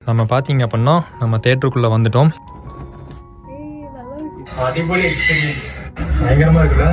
நம்ம பார்த்தீங்க அப்படின்னா நம்ம தேட்டருக்குள்ளே வந்துட்டோம் அடிப்பொலி எக்ஸ்பீரியன்ஸ் பயங்கரமாக இருக்குல்ல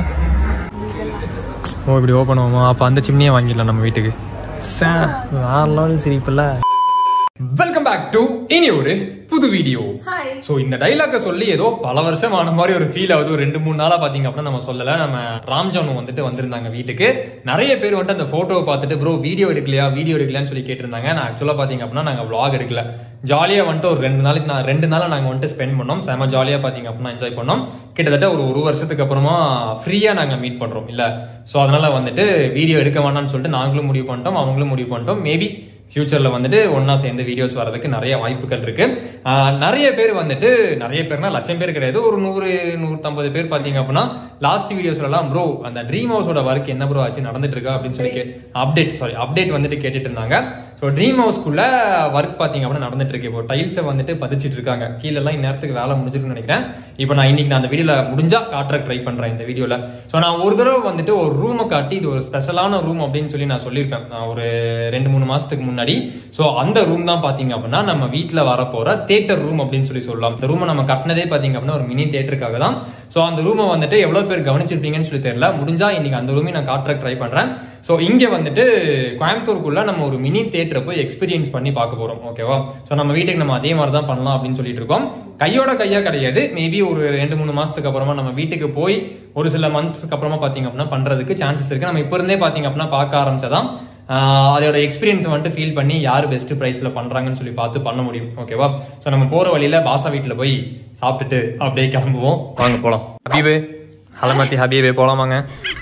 ஓ இப்படி ஓப்பன் ஆகுமா அப்போ அந்த சிம்னியே வாங்கிடலாம் நம்ம வீட்டுக்கு சே வேற லெவல் சிரிப்பில்ல வெல்கம் பேக் டு இனி ஒரு புது வீடியோ ஹாய் ஸோ இந்த டைலாக்கை சொல்லி ஏதோ பல வருஷம் ஆன மாதிரி ஒரு ஃபீல் ஆகுது ஒரு ரெண்டு மூணு நாளாக பார்த்தீங்க அப்படின்னா நம்ம சொல்லலை நம்ம ராம்ஜானு வந்துட்டு வந்திருந்தாங்க வீட்டுக்கு நிறைய பேர் வந்துட்டு அந்த ஃபோட்டோவை பார்த்துட்டு ப்ரோ வீடியோ எடுக்கலையா வீடியோ எடுக்கலையான்னு சொல்லி கேட்டிருந்தாங்க நான் ஆக்சுவலாக பார்த்தீங்க அப்படின்னா நாங்கள் vlog எடுக்கல ஜாலியாக வந்துட்டு ஒரு ரெண்டு நாளைக்கு நான் ரெண்டு நாளாக நாங்கள் வந்துட்டு ஸ்பெண்ட் பண்ணோம் செம ஜாலியாக பார்த்தீங்க அப்படின்னா என்ஜாய் பண்ணோம் கிட்டத்தட்ட ஒரு ஒரு வருஷத்துக்கு அப்புறமா ஃப்ரீயாக நாங்கள் மீட் பண்ணுறோம் இல்லை ஸோ அதனால் வந்துட்டு வீடியோ எடுக்க வேணாம்னு சொல்லிட்டு நாங்களும் முடிவு பண்ணிட்டோம் அவங்களும் முடிவு பண்ணிட்டோம் மேபி ஃபியூச்சரில் வந்துட்டு ஒன்றா சேர்ந்து வீடியோஸ் வரதுக்கு நிறைய வாய்ப்புகள் இருக்கு ஆஹ் நிறைய பேர் வந்துட்டு நிறைய பேர்னா லட்சம் பேர் கிடையாது ஒரு நூறு நூற்றம்பது பேர் பார்த்தீங்க அப்படின்னா லாஸ்ட் வீடியோஸ்லலாம் ப்ரோ அந்த ட்ரீம் ஹவுஸோட ஒர்க் என்ன ப்ரோ ஆச்சு நடந்துட்டு இருக்கா அப்படின்னு சொல்லி அப்டேட் சாரி அப்டேட் வந்துட்டு கேட்டுட்டு இருந்தாங்க ஸோ ட்ரீம் ஹவுஸ்க்குள்ள ஒர்க் பார்த்தீங்க அப்படின்னா நடந்துட்டு இருக்கு இப்போ டைல்ஸை வந்துட்டு பதிச்சிட்டு இருக்காங்க கீழெல்லாம் இந்நேரத்துக்கு வேலை முடிஞ்சிருக்குன்னு நினைக்கிறேன் இப்போ நான் இன்னைக்கு நான் அந்த வீடியோவில் முடிஞ்சா காட்டுற ட்ரை பண்ணுறேன் இந்த வீடியோவில் ஸோ நான் ஒரு தடவை வந்துட்டு ஒரு ரூமை காட்டி இது ஒரு ஸ்பெஷலான ரூம் அப்படின்னு சொல்லி நான் சொல்லியிருப்பேன் நான் ஒரு ரெண்டு மூணு மாசத்துக்கு முன்னாடி ஸோ அந்த ரூம் தான் பார்த்தீங்க அப்படின்னா நம்ம வீட்டில் வரப்போற தேட்டர் ரூம் அப்படின்னு சொல்லி சொல்லலாம் இந்த ரூமை நம்ம கட்டினதே பார்த்தீங்க அப்படின்னா ஒரு மினி தேட்டருக்காக தான் ஸோ அந்த ரூமை வந்துட்டு எவ்வளோ பேர் கவனிச்சிருப்பீங்கன்னு சொல்லி தெரியல முடிஞ்சா இன்னைக்கு அந்த ரூமையும் நான் காட்டுற ட்ரை பண்ணுறேன் ஸோ இங்கே வந்துட்டு கோயம்புத்தூருக்குள்ள நம்ம ஒரு மினி தேட்டரை போய் எக்ஸ்பீரியன்ஸ் பண்ணி பார்க்க போகிறோம் ஓகேவா ஸோ நம்ம வீட்டுக்கு நம்ம அதே மாதிரி தான் பண்ணலாம் அப்படின்னு சொல்லிட்டு இருக்கோம் கையோட கையா கிடையாது மேபி ஒரு ரெண்டு மூணு மாசத்துக்கு அப்புறமா நம்ம வீட்டுக்கு போய் ஒரு சில மந்த்ஸ்க்கு அப்புறமா பார்த்தீங்க அப்படின்னா பண்றதுக்கு சான்சஸ் இருக்கு நம்ம இப்போ இருந்தே பார்த்தீங்க அப்படின்னா பார்க்க ஆரம்பிச்சதான் ஆஹ் அதோட எக்ஸ்பீரியன்ஸ் வந்துட்டு ஃபீல் பண்ணி யார் பெஸ்ட் ப்ரைஸில் பண்ணுறாங்கன்னு சொல்லி பார்த்து பண்ண முடியும் ஓகேவா ஸோ நம்ம போகிற வழியில் பாசா வீட்டில் போய் சாப்பிட்டுட்டு அப்படியே கிளம்புவோம் வாங்க போகலாம் ஹபீபே ஹலமத்தி ஹபீபே போகலாம் வாங்க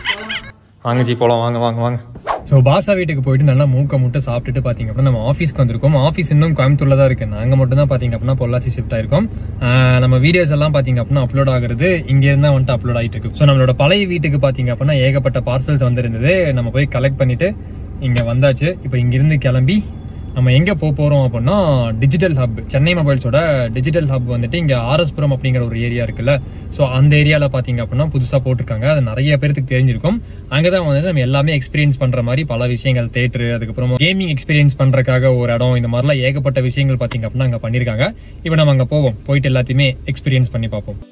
வாங்க ஜி போகலாம் வாங்க வாங்க வாங்க ஸோ பாசா வீட்டுக்கு போயிட்டு நல்லா மூக்க முட்டை சாப்பிட்டுட்டு பார்த்தீங்க அப்படின்னா நம்ம ஆஃபீஸ்க்கு வந்திருக்கோம் ஆஃபீஸ் இன்னும் கோயம்புத்தூர்ல தான் இருக்கு நாங்கள் மட்டும் தான் பார்த்தீங்க அப்படின்னா பொள்ளாச்சி ஷிஃப்ட் ஆயிருக்கோம் ஆஹ் நம்ம வீடியோஸ் எல்லாம் பார்த்தீங்க அப்படின்னா அப்லோட் ஆகுறது இங்க இருந்தா வந்துட்டு அப்லோட் ஆகிட்டு இருக்கு ஸோ நம்மளோட பழைய வீட்டுக்கு பார்த்தீங்க அப்படின்னா ஏகப்பட்ட பார்சல்ஸ் வந்திருந்தது நம்ம போய் கலெக்ட் பண்ணிட்டு இங்க வந்தாச்சு இப்போ இங்கிருந்து கிளம்பி நம்ம எங்க போக போறோம் அப்படின்னா டிஜிட்டல் ஹப் சென்னை மொபைல்ஸோட டிஜிட்டல் ஹப் வந்துட்டு இங்க ஆர்எஸ்புரம் அப்படிங்கிற ஒரு ஏரியா இருக்குல்ல ஸோ அந்த ஏரியால பாத்தீங்க அப்படின்னா புதுசா போட்டிருக்காங்க அது நிறைய பேருக்கு தெரிஞ்சிருக்கும் அங்கதான் வந்துட்டு நம்ம எல்லாமே எக்ஸ்பீரியன்ஸ் பண்ற மாதிரி பல விஷயங்கள் தேட்டரு அதுக்கப்புறமா கேமிங் எக்ஸ்பீரியன்ஸ் பண்றதுக்காக ஒரு இடம் இந்த மாதிரிலாம் ஏகப்பட்ட விஷயங்கள் பாத்தீங்க அப்படின்னா அங்க பண்ணிருக்காங்க இப்போ நம்ம அங்க போவோம் போயிட்டு எல்லாத்தையுமே எக்ஸ்பீரியன்ஸ் பண்ணி பார்ப்போம்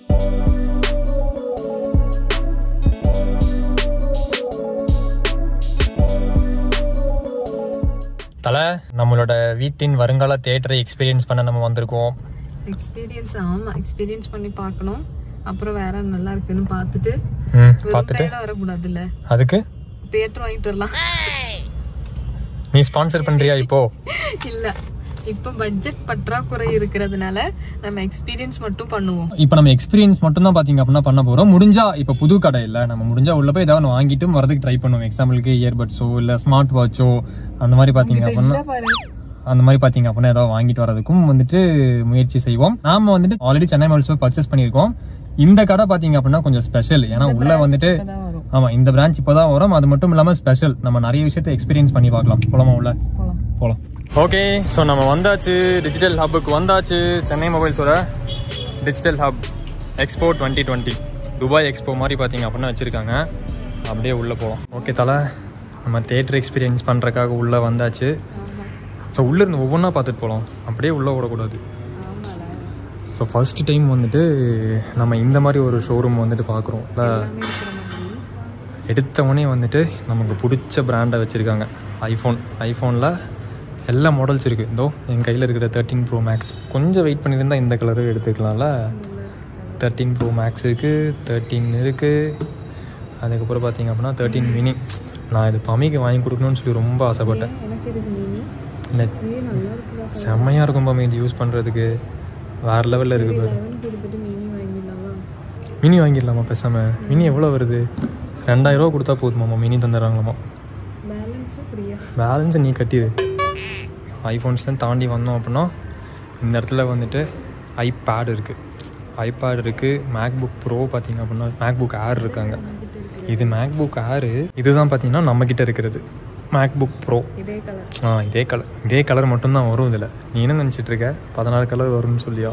தலை நம்மளோட வீட்டின் வருங்கால தேட்டரை எக்ஸ்பீரியன்ஸ் பண்ண நம்ம வந்திருக்கோம் எக்ஸ்பீரியன்ஸ் ஆமா எக்ஸ்பீரியன்ஸ் பண்ணி பார்க்கணும் அப்புறம் வேற நல்லா இருக்குன்னு பார்த்துட்டு ம் வெறும் பார்த்துட்டு கையோட வரக்கூடாதுல்ல அதுக்கு தியேட்டர் வாங்கிட்டு வரலாம் நீ ஸ்பான்சர் பண்றியா இப்போ இல்ல இப்ப பட்ஜெட் பற்றாக்குறை இருக்கிறதுனால நம்ம எக்ஸ்பீரியன்ஸ் மட்டும் பண்ணுவோம் இப்போ நம்ம எக்ஸ்பீரியன்ஸ் மட்டும் தான் பாத்தீங்க அப்படின்னா பண்ண போறோம் முடிஞ்சா இப்போ புது கடை இல்ல நம்ம முடிஞ்சா உள்ள போய் ஏதாவது ஒன்று வாங்கிட்டு வரதுக்கு ட்ரை பண்ணுவோம் எக்ஸாம்பிளுக்கு இயர்பட்ஸோ இல்ல ஸ்மார்ட் வாட்சோ அந்த மாதிரி பாத்தீங்க அப்படின்னா இல்ல பாரு அந்த மாதிரி பாத்தீங்க அப்படின்னா ஏதாவது வாங்கிட்டு வரதுக்கும் வந்துட்டு முயற்சி செய்வோம் நாம வந்துட்டு ஆல்ரெடி சென்னை மால்ஸ் போய் பர்ச்சேஸ் பண்ணியிருக்கோம் இந்த கடை பாத்தீங்க அப்படின்னா கொஞ்சம் ஸ்பெஷல் ஏன்னா உள்ள வந்துட்டு இப்பதான் வரும் ஆமா இந்த பிரான்ச் இப்போதான் வரும் அது மட்டும் இல்லாம ஸ்பெஷல் நம்ம நிறைய விஷயத்தை எக்ஸ்பீரியன்ஸ் பண்ணி பார்க்கலாம் போலாமா உள்ள போலாம் போலாம் ஓகே ஸோ நம்ம வந்தாச்சு டிஜிட்டல் ஹப்புக்கு வந்தாச்சு சென்னை மொபைல்ஸோட digital hub expo twenty twenty Dubai expo மாதிரி பார்த்தீங்க அப்படின்னா வச்சுருக்காங்க அப்படியே உள்ளே போகலாம் ஓகே தலை நம்ம தேட்டர் எக்ஸ்பீரியன்ஸ் பண்ணுறக்காக உள்ளே வந்தாச்சு ஸோ உள்ளே இருந்து ஒவ்வொன்றா பார்த்துட்டு போகலாம் அப்படியே உள்ளே விடக்கூடாது ஸோ ஃபர்ஸ்ட் டைம் வந்துட்டு நம்ம இந்த மாதிரி ஒரு ஷோரூம் வந்துட்டு பார்க்குறோம் இல்லை எடுத்தவொடனே வந்துட்டு நமக்கு பிடிச்ச பிராண்டை வச்சுருக்காங்க ஐஃபோன் ஐஃபோனில் எல்லா மாடல்ஸ் இருக்குது இதோ என் கையில் இருக்கிற தேர்ட்டின் ப்ரோ மேக்ஸ் கொஞ்சம் வெயிட் பண்ணியிருந்தா இந்த கலரும் எடுத்துக்கலாம்ல தேர்ட்டின் ப்ரோ மேக்ஸ் இருக்குது தேர்ட்டின் இருக்குது அதுக்கப்புறம் பார்த்தீங்க அப்படின்னா தேர்ட்டின் மினி நான் இது பமிக்கு வாங்கி கொடுக்கணும்னு சொல்லி ரொம்ப ஆசைப்பட்டேன் எனக்கு இதுக்கு மினி இல்லை ஏ நல்லா இருக்குதா செம்மையாக இருக்கும் பமி இது யூஸ் பண்ணுறதுக்கு வேறு லெவலில் இருக்குது பாரு லெவன் கொடுத்துட்டு மினி வாங்கிடலாமா மினி வாங்கிடலாமா பேசாமல் மினி எவ்வளோ வருது ரெண்டாயிரம் ரூபா கொடுத்தா போதுமாம்மா மினி தந்துடுறாங்களாமா பேலன்ஸும் ஃப்ரீயா பேலன்ஸை நீ கட்டிடு ஐஃபோன்ஸ்லாம் தாண்டி வந்தோம் அப்படின்னா இந்த இடத்துல வந்துட்டு ஐபேட் இருக்குது ஐபேட் இருக்குது மேக்புக் ப்ரோ பார்த்தீங்க அப்படின்னா மேக்புக் ஏர் இருக்காங்க இது மேக்புக் ஏரு இதுதான் பார்த்தீங்கன்னா நம்மக்கிட்ட இருக்கிறது மேக்புக் ப்ரோ இதே கலர் ஆ இதே கலர் இதே கலர் மட்டும்தான் வரும் இதில் நீ என்ன நினச்சிட்டு இருக்க பதினாறு கலர் வரும்னு சொல்லியா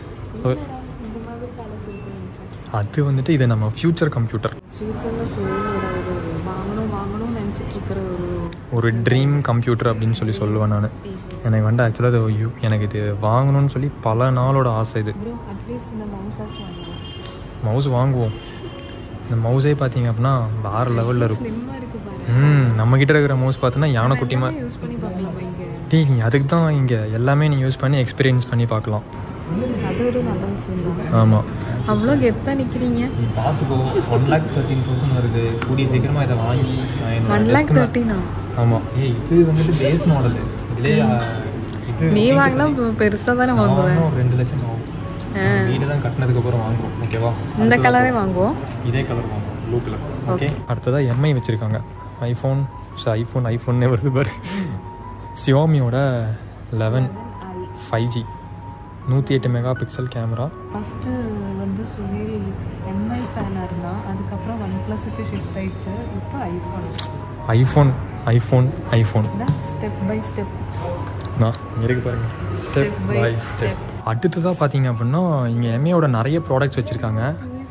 இந்த மாதிரி கலர்ஸ் இருக்குன்னு நினைச்சேன் அது வந்துட்டு இது நம்ம ஃப்யூச்சர் கம்ப்யூட்டர் ஃபியூச்சரில் சோனோட ஒரு வாங்கணும் வாங்கணும்னு நினச்சிட்டு இருக்கிற ஒரு ஒரு ட்ரீம் கம்ப்யூட்டர் அப்படின்னு சொல்லி சொல்லுவேன் நான் எனக்கு வந்து ஆக்சுவலாக அது ஐயோ, எனக்கு இது வாங்கணும்னு சொல்லி பல நாளோட ஆசை இது ப்ரோ அட்லீஸ்ட் இந்த மவுஸ் ஆச்சு வாங்கலாம் மவுஸ் வாங்குவோம் இந்த மவுஸே பார்த்தீங்க அப்படின்னா வேறு லெவலில் இருக்கும் ஸ்லிம்மாக இருக்கு பாரு ம் நம்மக்கிட்ட இருக்கிற மவுஸ் பார்த்தோன்னா யானைக்குட்டி மாதிரி யூஸ் பண்ணி பார்க்கலாமா இங்கே டேய் நீ அதுக்கு தான் இங்கே எல்லாமே நீ யூஸ் பண்ணி எக்ஸ்பீரியன்ஸ் பண்ணி பார்க்கலாம் அது ஒரு நல்ல விஷயம் தான் ஆமாம் அவ்வளோ கெத்தாக நிற்கிறீங்க நீ பார்த்துக்கோ ஒன் லேக் தேர்ட்டின் தௌசண்ட் வருது கூடிய சீக்கிரமாக இதை வாங்கி நான் என்னோட ஒன் லேக் desk ல- தேர்ட்டினா ஆமாம் ஏய் இது வந்துட்டு பேஸ் மாடலு இதுலேயே இது நீ வாங்கினா பெருசாக தானே நான் வாங்குவேன் வாங்கினா ஒரு ரெண்டு லட்சம் ஆகும் வீடு தான் கட்டினதுக்கு அப்புறம் வாங்குறோம் ஓகேவா இந்த கலரே வாங்குவோம் இதே கலர் வாங்குவோம் ப்ளூ கலர் ஓகே அடுத்ததாக எம்ஐ வச்சுருக்காங்க ஐஃபோன் ஸோ ஐஃபோன் ஐஃபோன்னே வருது பாரு சியோமியோட லெவன் ஃபைவ் ஜி நூற்றி எட்டு மெகா பிக்சல் கேமரா ஃபஸ்ட்டு வந்து சுஹேல் எம்ஐ ஃபேனாக இருந்தான் அதுக்கப்புறம் ஒன் ப்ளஸுக்கு ஷிஃப்ட் ஆயிடுச்சு இப்போ ஐஃபோன் ஐஃபோன் ஐஃபோன் ஐஃபோன் தான் ஸ்டெப் பை ஸ்டெப் நான் இங்க இருக்கு பாருங்க ஸ்டெப் பை ஸ்டெப் அடுத்ததாக பார்த்தீங்க அப்படின்னா இங்கே எம்ஐயோட நிறைய ப்ராடக்ட்ஸ் வச்சுருக்காங்க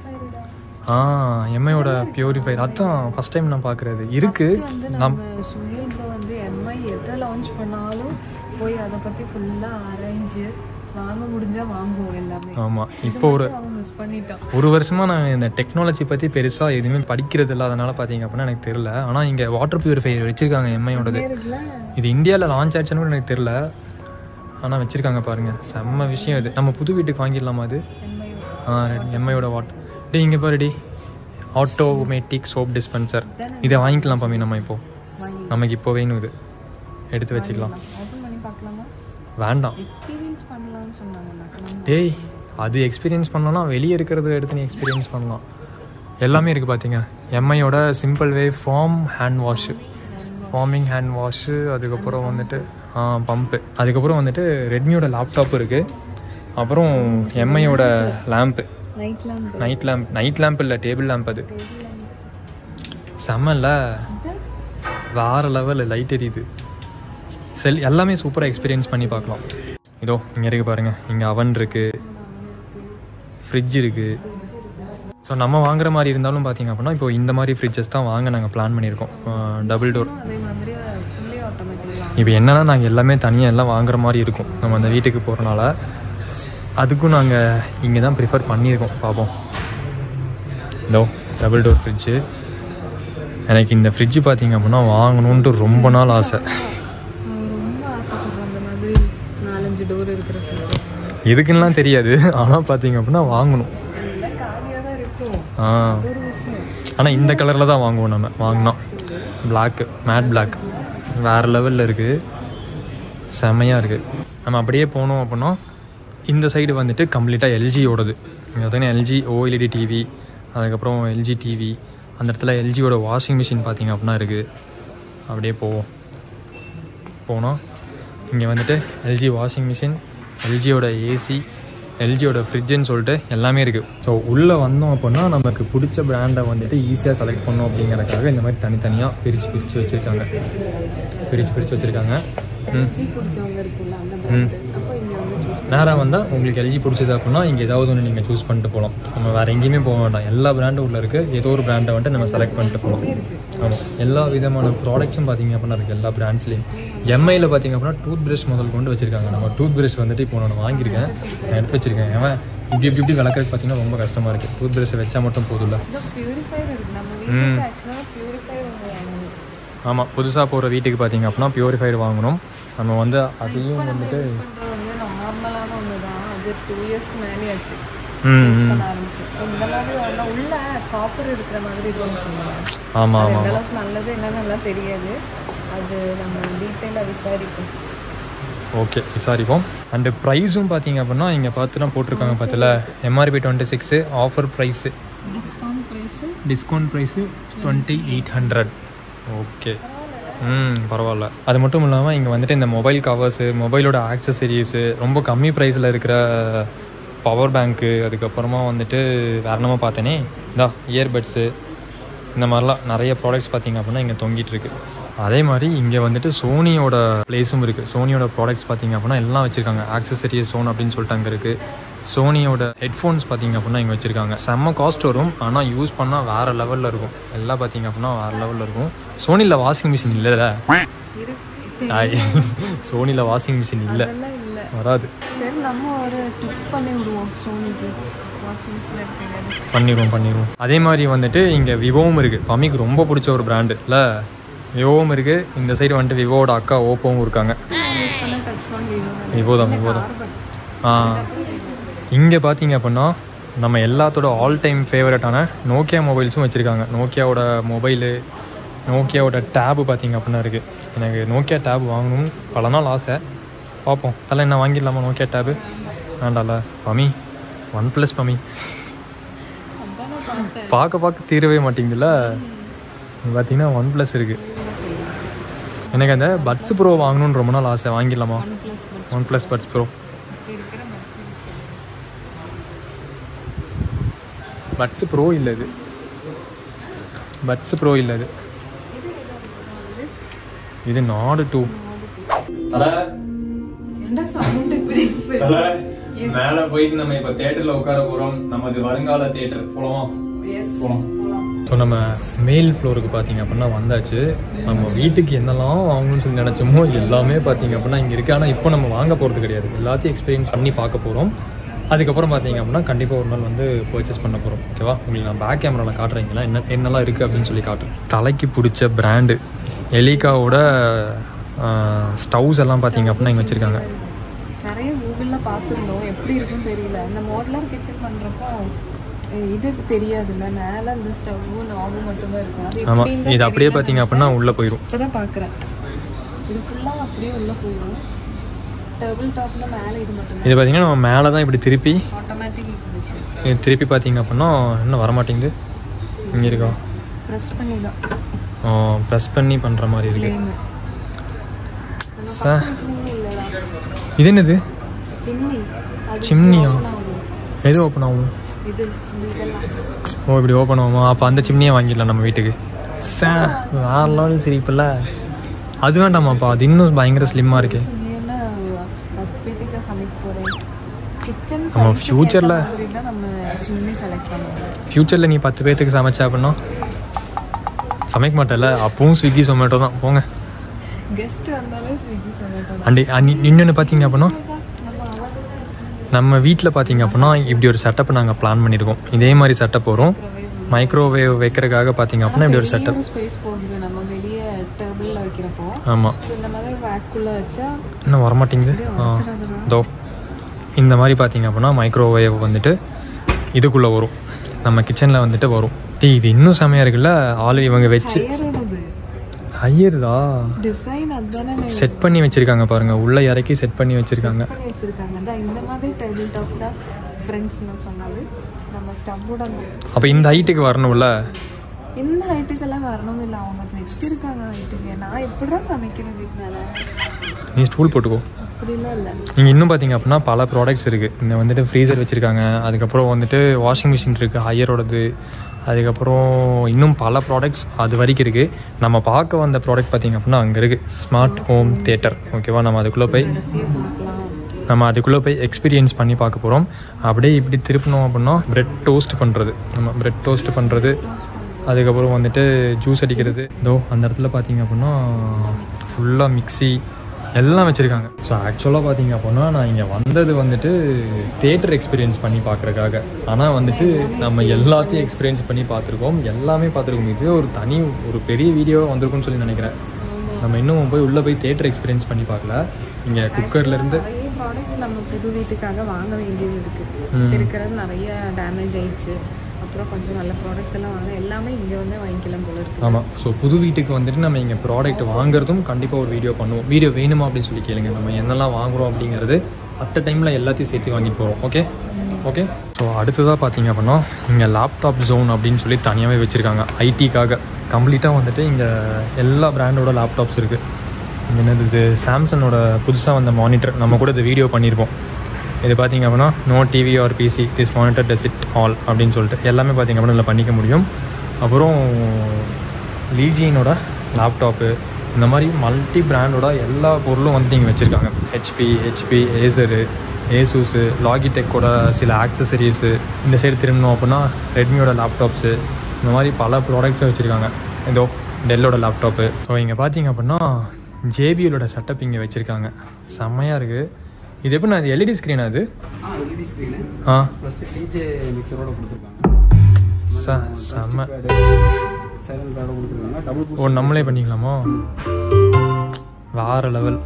ஆ எம்ஐயோட பியூரிஃபைர் அதான் ஃபஸ்ட் டைம் நான் பார்க்குறது இருக்குது வந்து நம்ம சுஹேல் ப்ரோ வந்து எம்ஐ எதை லான்ச் பண்ணாலும் போய் அதை பற்றி ஃபுல்லாக அரைஞ்சு வாங்க முடிஞ்சா வாங்குவோம் எல்லாமே ஆமாம் இப்போ ஒரு அவன் மிஸ் பண்ணிட்டான் ஒரு வருஷமாக நான் இந்த டெக்னாலஜி பற்றி பெருசாக எதுவுமே படிக்கிறது இல்லை அதனால் பார்த்தீங்க அப்படின்னா எனக்கு தெரில ஆனால் இங்கே வாட்டர் பியூரிஃபையர் வச்சுருக்காங்க எம்ஐயோடது இருக்குல்ல இது இந்தியாவில் லான்ச் ஆச்சுன்னு கூட எனக்கு தெரில ஆனால் வச்சுருக்காங்க பாருங்கள் செம்ம விஷயம் இது நம்ம புது வீட்டுக்கு வாங்கிடலாமா அது எம்ஐ ஆ எம்ஐயோட வாட் டே இங்கே பாரு டி ஆட்டோமேட்டிக் சோப் டிஸ்பென்சர் இதை வாங்கிக்கலாம் பாமி நம்ம இப்போ நமக்கு இப்போ வேணும் இது எடுத்து வச்சுக்கலாம் ஓப்பன் பண்ணி பார்க்கலாமா வேண்டாம் எக்ஸ்பீரியன்ஸ் பண்ணலாம்னு சொன்னாங்க நம்ம டேய் அது எக்ஸ்பீரியன்ஸ் பண்ணோன்னா வெளியே இருக்கிறத எடுத்து நீ எக்ஸ்பீரியன்ஸ் பண்ணலாம் எல்லாமே இருக்குது பார்த்தீங்க எம்ஐயோட simple way foam hand wash ஃபார்மிங் ஹேண்ட் வாஷு அதுக்கப்புறம் வந்துட்டு பம்பு அதுக்கப்புறம் வந்துட்டு ரெட்மியோட லேப்டாப் இருக்குது அப்புறம் எம்ஐயோட lamp night lamp night lamp night lamp இல்லை டேபிள் லேம்ப் அது செம்மல்ல வேறு லெவல் லைட் எரியுது செல் எல்லாமே சூப்பராக எக்ஸ்பீரியன்ஸ் பண்ணி பார்க்கலாம் இதோ இங்கே இருக்கு பாருங்க இங்கே அவன் இருக்குது ஃப்ரிட்ஜ் இருக்குது ஸோ நம்ம வாங்குற மாதிரி இருந்தாலும் பார்த்தீங்க அப்படின்னா இப்போ இந்த மாதிரி ஃப்ரிட்ஜஸ் தான் வாங்க நாங்கள் பிளான் பண்ணியிருக்கோம் டபுள் டோர் அதே மாதிரி ஃபுல்லி ஆட்டோமேட்டிக் இப்போ என்னன்னா நாங்கள் எல்லாமே தனியாக எல்லாம் வாங்குற மாதிரி இருக்கும் நம்ம அந்த வீட்டுக்கு போகிறனால அதுக்கும் நாங்கள் இங்கே தான் ப்ரிஃபர் பண்ணியிருக்கோம் பார்ப்போம் இதோ டபுள் டோர் ஃப்ரிட்ஜு எனக்கு இந்த ஃப்ரிட்ஜு பார்த்தீங்க அப்படின்னா வாங்கணுன்ட்டு ரொம்ப நாள் ஆசை ரொம்ப ஆசைப்படுறேன் அந்த மாதிரி நாலஞ்சு டோர் இருக்கிற ஃப்ரிட்ஜ் எதுக்குன்னெலாம் தெரியாது ஆனால் பார்த்தீங்க அப்படின்னா வாங்கணும் எல்லாம் காலியாக தான் இருக்கும் ஆ ஒரு விஷயம் ஆனால் இந்த கலரில் தான் வாங்குவோம் நம்ம வாங்கினா பிளாக்கு மேட் பிளாக் வேறு லெவலில் இருக்குது செம்மையாக இருக்குது நம்ம அப்படியே போனோம் அப்படின்னா இந்த சைடு வந்துட்டு கம்ப்ளீட்டாக எல்ஜியோடது இங்கே பார்த்தீங்கன்னா எல்ஜி ஓஎல்இடி டிவி அதுக்கப்புறம் எல்ஜி டிவி அந்த இடத்துல எல்ஜியோட வாஷிங் மிஷின் பார்த்தீங்க அப்படின்னா இருக்குது அப்படியே போவோம் போனோம் இங்கே வந்துட்டு எல்ஜி வாஷிங் மிஷின் எல்ஜியோட ஏசி எல்ஜியோட ஃப்ரிட்ஜுன்னு சொல்லிட்டு எல்லாமே இருக்குது ஸோ உள்ளே வந்தோம் அப்படின்னா நமக்கு பிடிச்ச பிராண்டை வந்துட்டு ஈஸியாக செலக்ட் பண்ணோம் அப்படிங்கறதுக்காக இந்த மாதிரி தனித்தனியாக பிரித்து பிரித்து வச்சுருக்காங்க பிரித்து பிரித்து வச்சுருக்காங்க ம் எல்ஜி பிடிச்சவங்க இருக்குல்ல அந்த பிராண்டு அப்போ இங்கே வந்து சூஸ் நேராக வந்தால் உங்களுக்கு எல்ஜி பிடிச்சது அப்படின்னா இங்கே ஏதாவது ஒன்று நீங்கள் சூஸ் பண்ணிட்டு போகலாம் நம்ம வேறு எங்கேயுமே போக வேண்டாம் எல்லா பிராண்டும் உள்ள இருக்குது ஏதோ ஒரு பிராண்டை வந்துட்டு நம்ம செலக்ட் பண்ணிட்டு போகலாம் ஆமாம் எல்லா விதமான ப்ராடக்ட்ஸும் பார்த்தீங்க அப்படின்னா இருக்குது எல்லா பிராண்ட்ஸ்லேயும் எம்ஐயில் பார்த்தீங்க அப்படின்னா டூத் பிரஷ் முதல் கொண்டு வச்சிருக்காங்க நம்ம டூத் பிரஷ் வந்துட்டு இப்போ நான் வாங்கியிருக்கேன் நான் எடுத்து வச்சிருக்கேன் அவன் இப்படி இப்படி இப்படி விளக்குறது பார்த்தீங்கன்னா ரொம்ப கஷ்டமாக இருக்குது டூத் பிரஷை வச்சா மட்டும் போதும்ல பியூரிஃபையர் இருக்கு நம்ம வீட்டுக்கு ஆக்சுவலாக பியூரிஃபையர் வாங்கணும் ஆமாம் புதுசாக போகிற வீட்டுக்கு பார்த்தீங்க அப்படின்னா பியூரிஃபையர் வாங்கணும் நம்ம வந்து அதையும் வந்துட்டு பண்ணுறது வந்து நார்மலான ஒன்று தான் அது டூ இயர்ஸ்க்கு மேலே ஆச்சு ம் யூஸ் பண்ண ஆரம்பிச்சு ஸோ இந்த மாதிரி வரல உள்ள காப்பர் இருக்கிற மாதிரி இருக்கும்னு சொல்லுவாங்க ஆமாம் அது ஆமாம் எந்த அளவுக்கு நல்லது என்னன்னு எல்லாம் தெரியாது அது நம்ம டீட்டெயிலாக விசாரிப்போம் ஓகே விசாரிப்போம் அண்டு ப்ரைஸும் பார்த்தீங்க அப்படின்னா இங்கே பார்த்துலாம் போட்டிருக்காங்க பார்த்தல MRP twenty six offer price discount price discount price twenty eight hundred okay ம் பரவாயில்ல அது மட்டும் இல்லாமல் இங்கே வந்துட்டு இந்த மொபைல் கவர்ஸு மொபைலோட ஆக்சசரிஸு ரொம்ப கம்மி ப்ரைஸில் இருக்கிற பவர் பேங்க்கு அதுக்கப்புறமா வந்துட்டு வேற என்னமோ பார்த்தேனே இதா இயர்பட்ஸு இந்த மாதிரிலாம் நிறைய ப்ராடக்ட்ஸ் பார்த்தீங்க அப்படின்னா இங்கே தொங்கிட்டு இருக்கு அதே மாதிரி இங்கே வந்துட்டு சோனியோட பிளேஸும் இருக்குது சோனியோட ப்ராடக்ட்ஸ் பார்த்தீங்க அப்படின்னா எல்லாம் வச்சுருக்காங்க ஆக்சசரிஸ் சோன் அப்படின்னு சொல்லிட்டு அங்கே இருக்குது சோனியோட ஹெட்ஃபோன்ஸ் பார்த்தீங்க அப்படின்னா இங்கே வச்சுருக்காங்க செம்ம காஸ்ட் வரும் ஆனால் யூஸ் பண்ணால் வேறு லெவலில் இருக்கும் எல்லாம் பார்த்தீங்க அப்படின்னா வேறு லெவலில் இருக்கும் சோனியில் வாஷிங் மிஷின் இல்லைல்ல இருக்கு சோனியில் வாஷிங் மிஷின் இல்லை அதெல்லாம் இல்லை வராது சரி நம்ம ஒரு கிளிக் பண்ணி விடுவோம் சோனிக்கு வாஷிங் மிஷின் இருக்குங்க பண்ணிடுவோம் பண்ணிடுவோம் அதே மாதிரி வந்துட்டு இங்கே விவோவும் இருக்குது பம்மிக்கு ரொம்ப பிடிச்ச ஒரு பிராண்டு இல்லை விவோவும் இருக்குது இந்த சைடு வந்துட்டு விவோட அக்கா ஓப்போவும் இருக்காங்க யூஸ் பண்ண டச் ஃபோன் விவோ விவோ தான் விவோ தான் ஆ இங்கே பார்த்தீங்க அப்படின்னா நம்ம எல்லாத்தோட ஆல் டைம் ஃபேவரட்டான நோக்கியா மொபைல்ஸும் வச்சுருக்காங்க நோக்கியாவோட மொபைலு நோக்கியாவோட டேபு பார்த்தீங்க அப்படின்னா இருக்குது எனக்கு நோக்கியா டேப் வாங்கணும்னு பல நாள் ஆசை பார்ப்போம் தலை என்ன வாங்கிடலாமா நோக்கியா டேபு வேண்டாம்ல பமி ஒன் ப்ளஸ் பமி அதானே பார்த்தேன் பார்க்க பார்க்க தீரவே மாட்டேங்குதுல்ல இது பார்த்தீங்கன்னா ஒன் ப்ளஸ் இருக்குது எனக்கு அந்த பட்ஸ் ப்ரோ வாங்கணும்னு ரொம்ப நாள் ஆசை வாங்கிடலாமா OnePlus buds OnePlus buds pro இருக்கிற பட்ஸ் யூஸ் பட்ஸ் ப்ரோ இல்லை இது பட்ஸ் ப்ரோ இல்லை இது இது நாடு டூ தலை என்ன சவுண்ட் இப்படி தலை மேலே போயிட்டு நம்ம இப்போ தேட்டரில் உட்கார போகிறோம் நமது வருங்கால தேட்டர் போகலாமா எஸ் போகலாம் ஸோ நம்ம மேல் ஃப்ளோருக்கு பார்த்தீங்க அப்படின்னா வந்தாச்சு நம்ம வீட்டுக்கு என்னெல்லாம் வாங்கணும்னு சொல்லி நினச்சோமோ எல்லாமே பார்த்தீங்க அப்படின்னா இங்கே இருக்குது ஆனால் இப்போ நம்ம வாங்க போகிறது கிடையாது எல்லாத்தையும் எக்ஸ்பீரியன்ஸ் பண்ணி பார்க்க போகிறோம் அதுக்கப்புறம் பார்த்தீங்க அப்படின்னா கண்டிப்பாக ஒரு நாள் வந்து பர்ச்சேஸ் பண்ண போகிறோம் ஓகேவா உங்களுக்கு நான் பேக் கேமராவில் காட்டுறீங்களா என்ன என்னெல்லாம் இருக்குது அப்படின்னு சொல்லி காட்டுறேன் தலைக்கு பிடிச்ச பிராண்டு எலிகாவோட ஸ்டவ்ஸ் எல்லாம் பார்த்தீங்க அப்படின்னா இங்கே வச்சுருக்காங்க நிறைய கூகுளில் பார்த்துருந்தோம் எப்படி இருக்குன்னு தெரியல அந்த மாடலர் கிச்சன் பண்ணுறப்போ இது தெரியாதுல்ல மேலே அந்த ஸ்டவ்வு நாபு மட்டும்தான் இருக்கும் அது ஆமாம் எப்படின்னு இது அப்படியே பார்த்தீங்க அப்படின்னா உள்ளே போயிடும் இப்போ தான் பார்க்குறேன் இது ஃபுல்லாக அப்படியே உள்ளே போயிடும் டேபிள் டாப்பில் மேலே இது மட்டும் இது பார்த்தீங்கன்னா நம்ம மேலே தான் இப்படி திருப்பி ஆட்டோமேட்டிக் டிஷ்ஷஸ் இது திருப்பி பார்த்தீங்க அப்படின்னா இன்னும் வரமாட்டேங்குது இங்கே இருக்கா ப்ரெஸ் பண்ணி தான் ப்ரெஸ் பண்ணி பண்ணுற மாதிரி இருக்கு ஃப்ளேமு ச இல்லைடா இது என்னது சிம்னி அது சிம்னியா? open ஆகும். எது ஓப்பன் ஆகும் இது இந்த இதெல்லாம் ஓ இப்படி ஓப்பன் ஆகுமா அப்போ அந்த சிம்னியே வாங்கிடலாம் நம்ம வீட்டுக்கு ச வேற லெவல் சிரிப்பில்ல அது வேண்டாமாப்பா அது இன்னும் பயங்கர ஸ்லிம்மாக இருக்கு நீ என்ன பத்து பேத்துக்கு சமைக்க போகிறேன் கிச்சன் நம்ம future-ல- தான் நம்ம சிம்னி செலக்ட் பண்ணுவோம் ஃப்யூச்சரில் நீ பத்து பேர்த்துக்கு சமைச்ச அப்படின்னா சமைக்க மாட்டேல்ல அப்பவும் ஸ்விக்கி சொமேட்டோ தான் போங்க கெஸ்ட் வந்தாலே ஸ்விக்கி சொமேட்டோ அண்டி இன்னொன்று பார்த்தீங்க அப்படின்னா நம்ம அவன் நம்ம வீட்டில் பார்த்தீங்க அப்படின்னா இப்படி ஒரு செட்டப் நாங்கள் பிளான் பண்ணியிருக்கோம் இதே மாதிரி செட்டப் வரும் மைக்ரோவேவ் வைக்கிறதுக்காக பார்த்தீங்க அப்படின்னா இப்படி ஒரு செட்டப் ஸ்பேஸ் போகுது நம்ம வெளியே டேபிளில் வைக்கிறப்போ ஆமாம் So, இந்த மாதிரி ரேக்குள்ளே வச்சா இன்னும் வரமாட்டேங்குது ஆ வச்சிடாதுண்ணா. இதோ இந்த மாதிரி பார்த்தீங்க அப்படின்னா மைக்ரோவேவ் வந்துட்டு இதுக்குள்ளே வரும் நம்ம கிச்சனில் வந்துட்டு வரும் டீ இது இன்னும் செமையாக இருக்குல்ல ஆள் இவங்க வச்சு ஏறுறது ஐயருதா டிசைன் அதுதானே செட் பண்ணி வச்சுருக்காங்க பாருங்கள் உள்ளே இறக்கி செட் பண்ணி வச்சுருக்காங்க பண்ணி வச்சிருக்காங்க அதான் இந்த மாதிரி டேபிள் டாப் தான் ஃப்ரெண்ட்ஸ்னு சொன்னாலும் நம்ம ஸ்டவ்வோட அப்போ இந்த ஹைட்டுக்கு வரணும்ல இந்த ஹைட்டுக்கெல்லாம் வரணும் இல்லை அவங்க வச்சிருக்காங்க ஹைட்டுக்கு நான் எப்படிடா சமைக்கிறது மேலே நீ ஸ்டூல் போட்டுக்கோ அப்படிலாம் இல்லை இங்கே இன்னும் பார்த்தீங்க அப்படின்னா பல ப்ராடக்ட்ஸ் இருக்குது இங்கே வந்துட்டு ஃப்ரீசர் வச்சுருக்காங்க அதுக்கப்புறம் வந்துட்டு வாஷிங் மிஷின் இருக்குது ஹையரோடது அதுக்கப்புறம் இன்னும் பல ப்ராடக்ட்ஸ் அது வரைக்கும் இருக்குது நம்ம பார்க்க வந்த ப்ராடக்ட் பார்த்தீங்க அப்படின்னா அங்கே இருக்குது ஸ்மார்ட் ஹோம் தேட்டர் ஓகேவா நம்ம அதுக்குள்ளே போய் கடைசியாக பார்க்கலாம் நம்ம அதுக்குள்ளே போய் எக்ஸ்பீரியன்ஸ் பண்ணி பார்க்க போகிறோம் அப்படியே இப்படி திருப்பினோம் அப்படின்னா பிரெட் டோஸ்ட் பண்ணுறது நம்ம பிரெட் டோஸ்ட் பண்ணுறது அதுக்கப்புறம் வந்துட்டு ஜூஸ் அடிக்கிறது இதோ அந்த இடத்துல பார்த்தீங்க அப்படின்னா ஃபுல்லாக மிக்ஸி எல்லாம் வச்சுருக்காங்க ஸோ ஆக்சுவலாக பார்த்தீங்க அப்படின்னா நான் இங்கே வந்தது வந்துட்டு தேட்டர் எக்ஸ்பீரியன்ஸ் பண்ணி பார்க்குறக்காக ஆனால் வந்துட்டு நம்ம எல்லாத்தையும் எக்ஸ்பீரியன்ஸ் பண்ணி பார்த்துருக்கோம் எல்லாமே பார்த்துருக்கோம் இது ஒரு தனி ஒரு பெரிய வீடியோவாக வந்திருக்கும்னு சொல்லி நினைக்கிறேன் நம்ம இன்னும் போய் உள்ளே போய் தேட்டர் எக்ஸ்பீரியன்ஸ் பண்ணி பார்க்கல இங்கே குக்கர்லேருந்து நிறைய ப்ராடக்ட்ஸ் நம்ம புது வீட்டுக்காக வாங்க வேண்டியது இருக்குது இருக்கிறது நிறைய டேமேஜ் ஆயிடுச்சு அப்புறம் கொஞ்சம் நல்ல ப்ராடக்ட்ஸ் எல்லாம் வாங்க எல்லாமே இங்கே வந்து வாங்கிக்கலாம் போல இருக்கு ஆமாம் ஸோ புது வீட்டுக்கு வந்துட்டு நம்ம இங்கே ப்ராடக்ட் வாங்குறதும் கண்டிப்பாக ஒரு வீடியோ பண்ணுவோம் வீடியோ வேணுமா அப்படின்னு சொல்லி கேளுங்க நம்ம என்னெல்லாம் வாங்குறோம் அப்படிங்கிறது அட் டைமில் எல்லாத்தையும் சேர்த்து வாங்கிட்டு போகிறோம் ஓகே ஓகே ஸோ அடுத்ததாக பார்த்தீங்க அப்படின்னா இங்கே லேப்டாப் ஜோன் அப்படின்னு சொல்லி தனியாகவே வச்சுருக்காங்க ஐடிக்காக கம்ப்ளீட்டாக வந்துட்டு இங்கே எல்லா பிராண்டோட லேப்டாப்ஸ் இருக்குது இங்கே என்னது இது சாம்சங்கோட புதுசாக வந்த மானிட்டர் நம்ம கூட இந்த வீடியோ பண்ணியிருப்போம் இது பார்த்தீங்க அப்படின்னா no TV or PC this monitor does it all அப்படின்னு சொல்லிட்டு எல்லாமே பார்த்தீங்க அப்படின்னா இதில் பண்ணிக்க முடியும் அப்புறம் லீஜியனோட லேப்டாப்பு இந்த மாதிரி மல்டி பிராண்டோட எல்லா பொருளும் வந்துட்டு இங்கே வச்சுருக்காங்க ஹெச்பி ஹெச்பி ஏசரு ஏசூஸு லாகிடெக்கோட சில ஆக்சசரிஸு இந்த சைடு திரும்பணும் அப்படின்னா ரெட்மியோட லேப்டாப்ஸு இந்த மாதிரி பல ப்ராடக்ட்ஸை வச்சுருக்காங்க ஏதோ டெல்லோட லேப்டாப்பு ஸோ இங்கே பார்த்தீங்க அப்படின்னா ஜேபிஎலோட செட்டப் இங்கே வச்சுருக்காங்க செம்மையாக இருக்குது இது எப்படி அது எல்இடி ஸ்க்ரீன் அது ஆ எல்இடி ஸ்க்ரீனு ஆ ப்ளஸ் டிஜே மிக்சரோட கொடுத்துருக்காங்க ச செம்ம சைலண்ட் பேடோட கொடுத்துருக்காங்க டபுள் ஓ நம்மளே பண்ணிக்கலாமா வேற லெவல்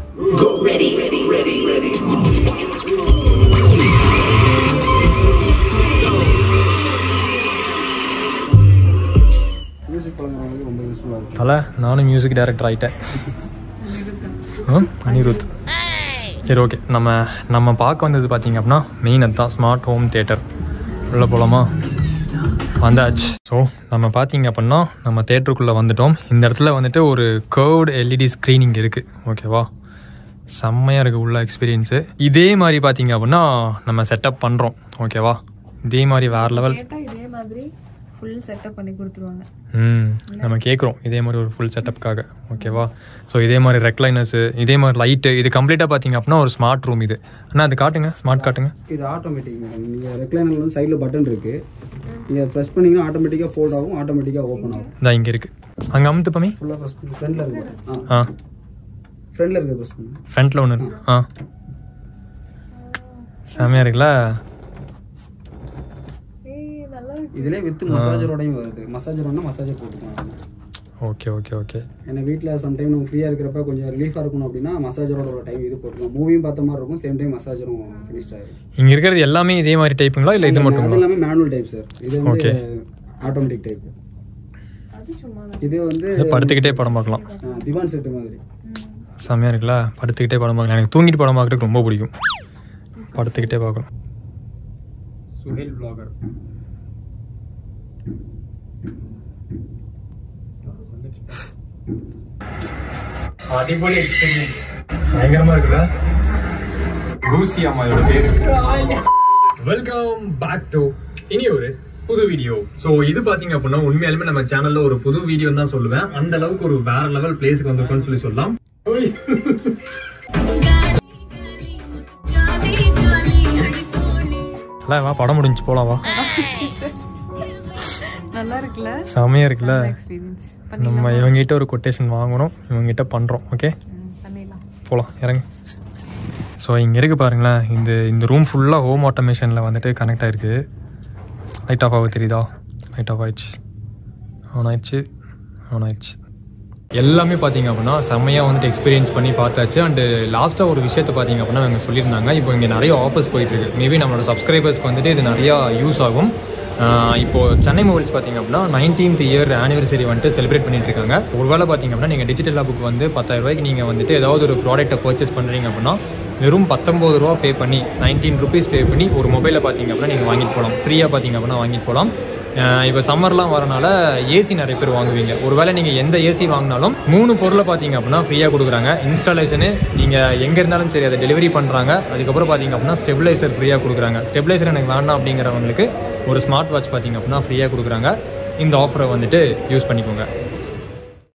மியூசிக் பழங்குறவங்களுக்கு ரொம்ப யூஸ்ஃபுல்லாக இருக்கும் தலை நானும் மியூசிக் டைரக்டர் ஆகிட்டேன் நிறுத்தம் ஆ அனிருத் சரி ஓகே நம்ம நம்ம பார்க்க வந்தது பார்த்தீங்க அப்படின்னா மெயின் அதுதான் ஸ்மார்ட் ஹோம் தேட்டர் உள்ள போகலாமா வந்தாச்சு ஸோ நம்ம பார்த்தீங்க அப்படின்னா நம்ம தேட்டருக்குள்ளே வந்துட்டோம் இந்த இடத்துல வந்துட்டு ஒரு கர்வ்டு எல்இடி ஸ்க்ரீனிங் இருக்குது ஓகேவா செம்மையாக இருக்குது உள்ள எக்ஸ்பீரியன்ஸு இதே மாதிரி பார்த்தீங்க அப்படின்னா நம்ம செட்டப் பண்ணுறோம் ஓகேவா இதே மாதிரி வேறு லெவல் கேட்டா இதே மாதிரி ஃபுல் செட்டப் பண்ணி கொடுத்துருவாங்க ம் நம்ம கேட்குறோம் இதே மாதிரி ஒரு ஃபுல் செட்டப்காக ஓகேவா ஸோ இதே மாதிரி ரெக்லைனர்ஸு இதே மாதிரி லைட்டு இது கம்ப்ளீட்டாக பார்த்தீங்க அப்படின்னா ஒரு ஸ்மார்ட் ரூம் இது அண்ணா அது காட்டுங்க ஸ்மார்ட் காட்டுங்க இது ஆட்டோமேட்டிக் மேடம் நீங்கள் ரெக்லைனர் வந்து சைடில் பட்டன் இருக்குது நீங்கள் ப்ரெஸ் பண்ணிங்கன்னா ஆட்டோமேட்டிக்காக ஃபோல்ட் ஆகும் ஆட்டோமேட்டிக்காக ஓப்பன் ஆகும் இதான் இங்கே இருக்குது அங்கே அமுத்து பமி ஃபுல்லாக ப்ரெஸ் பண்ணி ஃப்ரண்டில் இருக்கு ஆ ஆ ஃப்ரண்டில் இருக்குது ப்ரெஸ் பண்ணி ஃப்ரண்ட்டில் ஒன்று இருக்கு ஆ செம்மையாக இருக்குல்ல ஏய் நல்லா இருக்கு இதிலே வித் மசாஜரோடையும் வருது மசாஜர் வேணால் மசாஜர் போட்டுக்கலாம் ஓகே ஓகே ஓகே ஏன்னா வீட்டில் சம்டைம் நம்ம ஃப்ரீயாக இருக்கிறப்ப கொஞ்சம் ரிலீஃபாக இருக்கணும் அப்படின்னா மசாஜரோட ஒரு டைம் இது போட்டுக்கலாம் மூவியும் பார்த்த மாதிரி இருக்கும் சேம் டைம் மசாஜரும் ஃபினிஷ்ட் ஆகிடும் இங்கே இருக்கிறது எல்லாமே இதே மாதிரி டைப்புங்களா இல்லை இது மட்டும் அது எல்லாமே மேனுவல் டைப் சார் இது வந்து Okay. ஆட்டோமேட்டிக் டைப் அது சும்மா தான் இது வந்து படுத்துக்கிட்டே படம் பார்க்கலாம் ஆ, திவான் செட்டு மாதிரி செம்மையாக இருக்குல்ல படுத்துக்கிட்டே படம் பார்க்கலாம் எனக்கு தூங்கிட்டு படம் பார்க்கறதுக்கு ரொம்ப பிடிக்கும் படுத்துக்கிட்டே பார்க்குறோம் சுஹேல் பிளாகர் அடிப்பொலி எக்ஸ்பீரியன்ஸ் பயங்கரமா இருக்குல்ல ரூசி அம்மாயோட பேரு வெல்கம் பேக் டு இனி ஒரு புது வீடியோ ஸோ இது பாத்தீங்க அப்படின்னா உண்மையாலுமே நம்ம சேனல்ல ஒரு புது வீடியோ தான் சொல்லுவேன் அந்த அளவுக்கு ஒரு வேற லெவல் பிளேஸ்க்கு வந்திருக்கோம்னு சொல்லி சொல்லலாம் இல்ல, வா படம் முடிஞ்சு போலாம் வா நல்லா இருக்குல்ல செமையா இருக்குல்ல எக்ஸ்பீரியன்ஸ் நம்ம இவங்ககிட்ட ஒரு கொட்டேஷன் வாங்குறோம் இவங்ககிட்ட பண்றோம் ஓகே பண்ணிடலாம் போகலாம் இறங்கு ஸோ இங்கே இருக்கு பாருங்களேன் இந்த இந்த ரூம் ஃபுல்லாக ஹோம் ஆட்டோமேஷனில் வந்துட்டு கனெக்ட் ஆயிருக்கு லைட் ஆஃப் ஆக தெரியுதா லைட் ஆஃப் ஆயிடுச்சு ஆன் ஆயிடுச்சு ஆன் ஆயிடுச்சு எல்லாமே பார்த்தீங்க அப்படின்னா செம்மையாக வந்துட்டு எக்ஸ்பீரியன்ஸ் பண்ணி பார்த்தாச்சு அண்டு லாஸ்ட்டாக ஒரு விஷயத்தை பார்த்தீங்க அப்படின்னா அவங்க சொல்லியிருந்தாங்க இப்போ இங்கே நிறைய ஆஃபர்ஸ் போயிட்டுருக்கு மேபி நம்மளோட சப்ஸ்கிரைபர்ஸ்க்கு வந்துட்டு இது நிறையா யூஸ் ஆகும் ஆஹ் இப்போ சென்னை மொபைல்ஸ் பார்த்தீங்க அப்படின்னா நைன்டீன்த் இயர் ஆனிவர்சரி வந்துட்டு செலிப்ரேட் பண்ணிட்டு இருக்காங்க ஒருவேளை பார்த்தீங்க அப்படின்னா நீங்கள் டிஜிட்டல் லேபுக்கு வந்து பத்தாயிரம் ரூபாய்க்கு நீங்கள் வந்துட்டு ஏதாவது ஒரு ப்ராடக்ட்டை பர்ச்சேஸ் பண்ணுறீங்க அப்படின்னா வெறும் பத்தொம்பது ரூபா பே பண்ணி நைன்டீன் ருபீஸ் பே பண்ணி ஒரு மொபைலை பார்த்தீங்க அப்படின்னா நீங்கள் வாங்கிட்டு போகலாம் ஃப்ரீயாக பார்த்தீங்க அப்படின்னா வாங்கிட்டு போகலாம் இப்போ சம்மர்லாம் வரனால ஏசி நிறைய பேர் வாங்குவீங்க ஒருவேளை நீங்கள் எந்த ஏசி வாங்கினாலும் மூணு பொருளை பார்த்தீங்க அப்படின்னா ஃப்ரீயாக கொடுக்குறாங்க இன்ஸ்டாலேஷனு நீங்கள் எங்கே இருந்தாலும் சரி அதை டெலிவரி பண்ணுறாங்க அதுக்கப்புறம் பார்த்தீங்க அப்படின்னா ஸ்டெபிலைசர் ஃப்ரீயாக கொடுக்குறாங்க ஸ்டெபிலைசர் எனக்கு வேண்டாம் அப்படிங்கிறவங்களுக்கு ஒரு ஸ்மார்ட் வாட்ச் பார்த்தீங்க அப்படின்னா ஃப்ரீயாக கொடுக்குறாங்க இந்த ஆஃபரை வந்துட்டு யூஸ் பண்ணிக்கோங்க